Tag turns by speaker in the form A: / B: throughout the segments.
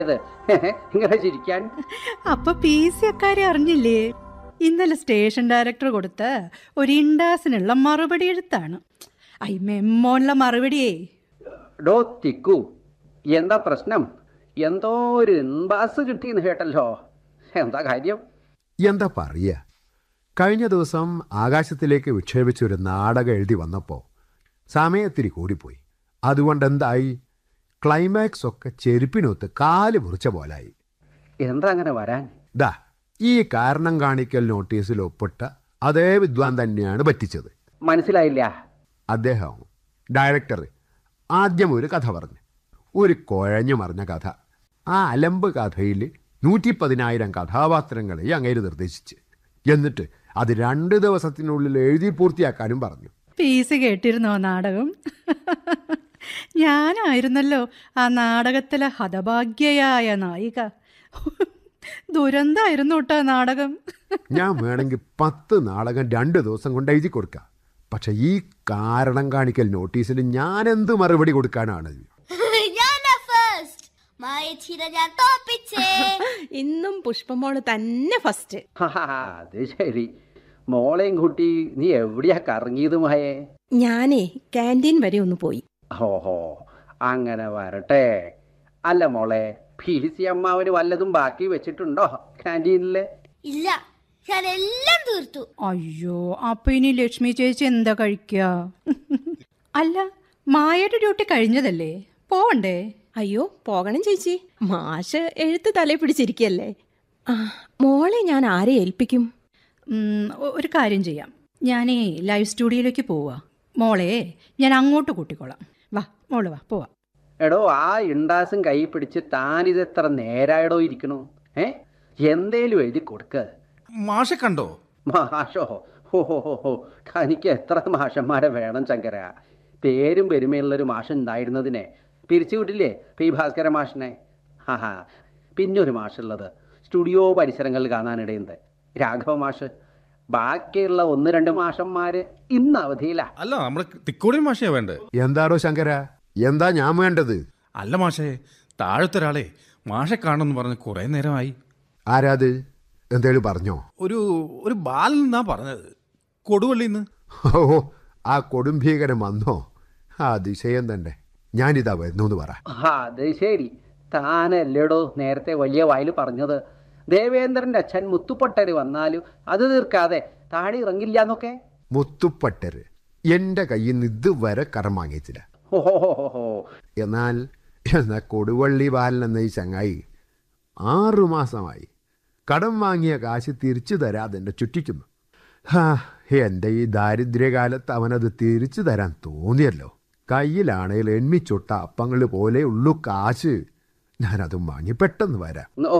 A: ഇത് ഇങ്ങനെ ചിരിക്കാൻ
B: അപ്പൊ പി സി അക്കാരെ അറിഞ്ഞില്ലേ ഇന്നലെ സ്റ്റേഷൻ ഡയറക്ടർ കൊടുത്ത ഒരു ഇൻഡാസിനുള്ള മറുപടി എഴുത്താണ് ഐ മെമ്മോനുള്ള മറുപടിയേ
A: ഡോ തിക്കു എന്താ പ്രശ്നം എന്തോ ഒരു ഇൻബാസ് കിട്ടിയെന്ന് കേട്ടല്ലോ എന്താ കാര്യം
C: എന്താ പറയുക കഴിഞ്ഞ ദിവസം ആകാശത്തിലേക്ക് വിക്ഷേപിച്ച ഒരു നാടകം എഴുതി വന്നപ്പോൾ സമയത്തിരി കൂടിപ്പോയി അതുകൊണ്ട് എന്തായി ക്ലൈമാക്സ് ഒക്കെ ചെരുപ്പിനൊത്ത് കാല് മുറിച്ച പോലായി
A: എന്താ അങ്ങനെ വരാൻ
C: ദാ ഈ കാരണം കാണിക്കൽ നോട്ടീസിൽ ഒപ്പിട്ട അതേ വിദ്വാൻ തന്നെയാണ് പറ്റിച്ചത്
A: മനസ്സിലായില്ല
C: അദ്ദേഹം ഡയറക്ടർ ആദ്യം ഒരു കഥ പറഞ്ഞു ഒരു കുഴഞ്ഞു മറിഞ്ഞ കഥ ആ അലമ്പ് കഥയിൽ നൂറ്റി പതിനായിരം കഥാപാത്രങ്ങളെ അങ്ങേര് നിർദ്ദേശിച്ച് എന്നിട്ട് അത് രണ്ട് ദിവസത്തിനുള്ളിൽ എഴുതി പൂർത്തിയാക്കാനും പറഞ്ഞു
B: പി സി കേട്ടിരുന്നോ നാടകം ഞാനായിരുന്നല്ലോ ആ നാടകത്തിലെ ഹതഭാഗ്യയായ നായിക ദുരന്തായിരുന്നു കേട്ടോ ആ നാടകം
C: ഞാൻ വേണമെങ്കിൽ പത്ത് നാടകം രണ്ട് ദിവസം കൊണ്ട് എഴുതി കൊടുക്കാം പക്ഷെ ഈ കാരണം കാണിക്കൽ നോട്ടീസിന് ഞാൻ എന്ത് മറുപടി കൊടുക്കാനാണ്
D: ഞാനാ ഫസ്റ്റ് മായച്ചിര ഞാൻ തോപ്പിച്ചേ
E: ഇന്നും പുഷ്പമോള് തന്നെ ഫസ്റ്റ്
A: ഹാ, അത് ശരി മോളെയും കുട്ടി നീ എവിടെയാ കറങ്ങിയത് മായേ
E: ഞാനേ ക്യാൻറ്റീൻ വരെ ഒന്ന് പോയി
A: ഓഹോ അങ്ങനെ വരട്ടെ അല്ല മോളെ പി സി അമ്മാവന് വല്ലതും ബാക്കി വെച്ചിട്ടുണ്ടോ ക്യാൻറ്റീനില്
D: ഇല്ല ഞാൻ എല്ലാം തീർത്തു
B: അയ്യോ അപ്പൊ ഇനി ലക്ഷ്മി ചേച്ചി എന്താ കഴിക്കുക അല്ല മായയുടെ ഡ്യൂട്ടി കഴിഞ്ഞതല്ലേ പോവണ്ടേ
E: അയ്യോ പോകണം ചേച്ചി മാഷ് എഴുത്ത് തലയിൽ പിടിച്ചിരിക്കല്ലേ ആ മോളെ ഞാൻ ആരെ ഏൽപ്പിക്കും
B: ഉം, ഒ- ഒരു കാര്യം ചെയ്യാം ഞാനേ ലൈവ് സ്റ്റുഡിയോയിലേക്ക് പോവാ മോളെ ഞാൻ അങ്ങോട്ട് കൂട്ടിക്കോളാം വാ മോള് വാ പോവാ
A: എടോ ആ ഇണ്ടാസും കൈ പിടിച്ച് താനിത് എത്ര നേരായടോ ഇരിക്കണു ഏ എന്തേലും എഴുതി കൊടുക്ക
F: മാഷെ കണ്ടോ
A: മാഷോ ഹോ ഹോ ഹോ ഹോ തനിക്ക് എത്ര മാഷന്മാരെ വേണം ശങ്കര പേരും പെരുമയുള്ളൊരു മാഷ് ഉണ്ടായിരുന്നതിനെ പിരിച്ചു വിട്ടില്ലേ പി ഭാസ്കര മാഷിനെ ഹാ പിന്നൊരു മാഷുള്ളത് സ്റ്റുഡിയോ പരിസരങ്ങളിൽ കാണാനിടയുണ്ട് രാഘവ മാഷ് ബാക്കിയുള്ള ഒന്ന് രണ്ട് മാഷന്മാര് ഇന്ന് അവധിയിലാ
F: അല്ല നമ്മുടെ തിക്കോടിയൻ മാഷയാ വേണ്ടേ
C: എന്താടോ ശങ്കര എന്താ ഞാൻ വേണ്ടത്
F: അല്ല മാഷേ താഴത്തെ ഒരാളെ മാഷെ കാണണമെന്ന് പറഞ്ഞ് കുറേ നേരമായി
C: ആരാത് എന്തേലും പറഞ്ഞോ
F: ഒരു ഒരു ബാലൻ എന്നാ പറഞ്ഞത് കൊടുവള്ളിന്ന്
C: ഓ ആ കൊടുംഭീകരം വന്നോ ആ അതിശയം തന്നെ ഞാനിതാ വരുന്നു എന്ന് പറ
A: ആ, അത് ശരി താനല്ലേടോ നേരത്തെ വലിയ വായിൽ പറഞ്ഞത് ദേവേന്ദ്രന്റെ അച്ഛൻ മുത്തുപൊട്ടര് വന്നാലും അത് തീർക്കാതെ താഴെ ഇറങ്ങില്ല എന്നൊക്കെ
C: മുത്തുപ്പട്ടര് എൻ്റെ കയ്യിൽ നിന്ന് ഇതുവരെ കടം വാങ്ങിയിട്ടില്ല
A: ഓഹോ
C: എന്നാൽ എന്നാൽ കൊടുവള്ളി ബാലൻ എന്ന ഈ ചങ്ങായി ആറുമാസമായി കടം വാങ്ങിയ കാശ് തിരിച്ചു തരാതെ എന്നെ ചുറ്റിക്കുന്നു ഹാ എൻ്റെ ഈ ദാരിദ്ര്യകാലത്ത് അവനത് തിരിച്ചു തരാൻ തോന്നിയല്ലോ കയ്യിലാണേൽ എണ്ണിച്ചൊട്ട അപ്പങ്ങൾ പോലെ ഉള്ളു കാശ് ഞാനതും വാങ്ങി പെട്ടെന്ന് വരാം
A: ഓ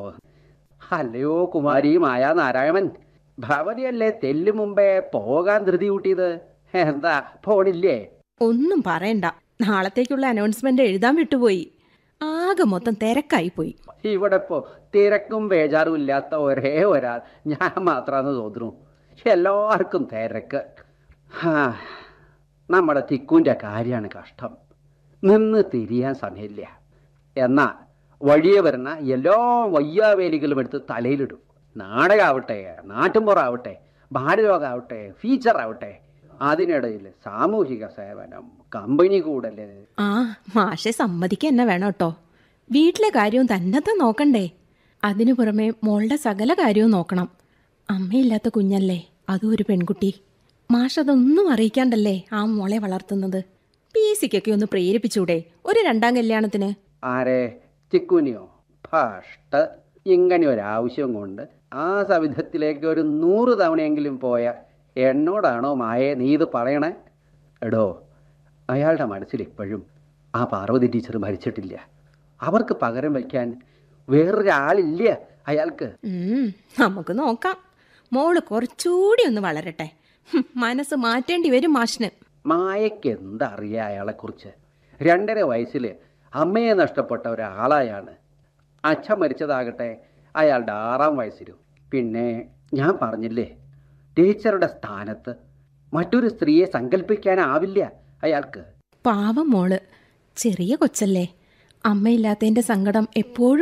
A: അല്ലയോ കുമാരി മായാ നാരായണൻ ഭവതിയല്ലേ തെല്ലു മുമ്പേ പോകാൻ ധൃതി കൂട്ടിയത് എന്താ പോണില്ലേ
E: ഒന്നും പറയണ്ട നാളത്തേക്കുള്ള അനൗൺസ്മെന്റ് എഴുതാൻ വിട്ടുപോയി ആകെ മൊത്തം തിരക്കായി പോയി
A: ഇവിടെ ഇപ്പോൾ തിരക്കും ബേജാറും ഇല്ലാത്ത ഒരേ ഒരാൾ ഞാൻ മാത്രമാണെന്ന് തോന്നുന്നു എല്ലാവർക്കും തിരക്ക് ഹാ, നമ്മുടെ തിക്കുൻ്റെ കാര്യമാണ് കഷ്ടം നിന്ന് തിരിയാൻ സമയമില്ല എന്നാൽ വഴിയെ വരുന്ന എല്ലാ വയ്യാവേലികളും എടുത്ത് തലയിലിടും നാടകമാവട്ടെ നാട്ടുമ്പുറാവട്ടെ ഭാരതോഗാവട്ടെ ഫീച്ചറാവട്ടെ അതിനിടയിൽ സാമൂഹിക സേവനം കമ്പനി കൂടല്
E: ആ മാഷെ സമ്മതിക്കുക തന്നെ വേണം കേട്ടോ വീട്ടിലെ കാര്യവും തന്നത്തെ നോക്കണ്ടേ അതിനു പുറമെ മോളുടെ സകല കാര്യവും നോക്കണം അമ്മയില്ലാത്ത കുഞ്ഞല്ലേ അതും ഒരു പെൺകുട്ടി മാഷ് അതൊന്നും അറിയിക്കാണ്ടല്ലേ ആ മോളെ വളർത്തുന്നത് പി സിക്കൊക്കെ ഒന്ന് പ്രേരിപ്പിച്ചൂടെ ഒരു രണ്ടാം കല്യാണത്തിന്
A: ആരെ ചിക്കുനിയോ ഫസ്റ്റ് ഇങ്ങനെ ഒരാവശ്യം കൊണ്ട് ആ സവിധത്തിലേക്ക് ഒരു നൂറ് തവണയെങ്കിലും പോയ എന്നോടാണോ മായെ നീ ഇത് പറയണേ എടോ അയാളുടെ മനസ്സിൽ ഇപ്പോഴും ആ പാർവതി ടീച്ചർ മരിച്ചിട്ടില്ല അവർക്ക് പകരം വയ്ക്കാൻ വേറൊരാളില്ല അയാൾക്ക്
E: ഉം, നമുക്ക് നോക്കാം മോള് കുറച്ചുകൂടി ഒന്ന് വളരട്ടെ ഹും, മനസ്സ് മാറ്റേണ്ടി വരും മാഷിന്
A: മായയ്ക്ക് എന്തറിയാം അയാളെക്കുറിച്ച് രണ്ടര വയസ്സിൽ അമ്മയെ നഷ്ടപ്പെട്ട ഒരാളായാണ് അച്ഛൻ മരിച്ചതാകട്ടെ അയാളുടെ ആറാം വയസ്സിലും പിന്നെ ഞാൻ പറഞ്ഞില്ലേ ടീച്ചറുടെ സ്ഥാനത്ത് മറ്റൊരു സ്ത്രീയെ സങ്കല്പിക്കാനാവില്ല അയാൾക്ക്
E: പാവം മോള് ചെറിയ കൊച്ചല്ലേ അമ്മയില്ലാത്തതിന്റെ സങ്കടം എപ്പോഴും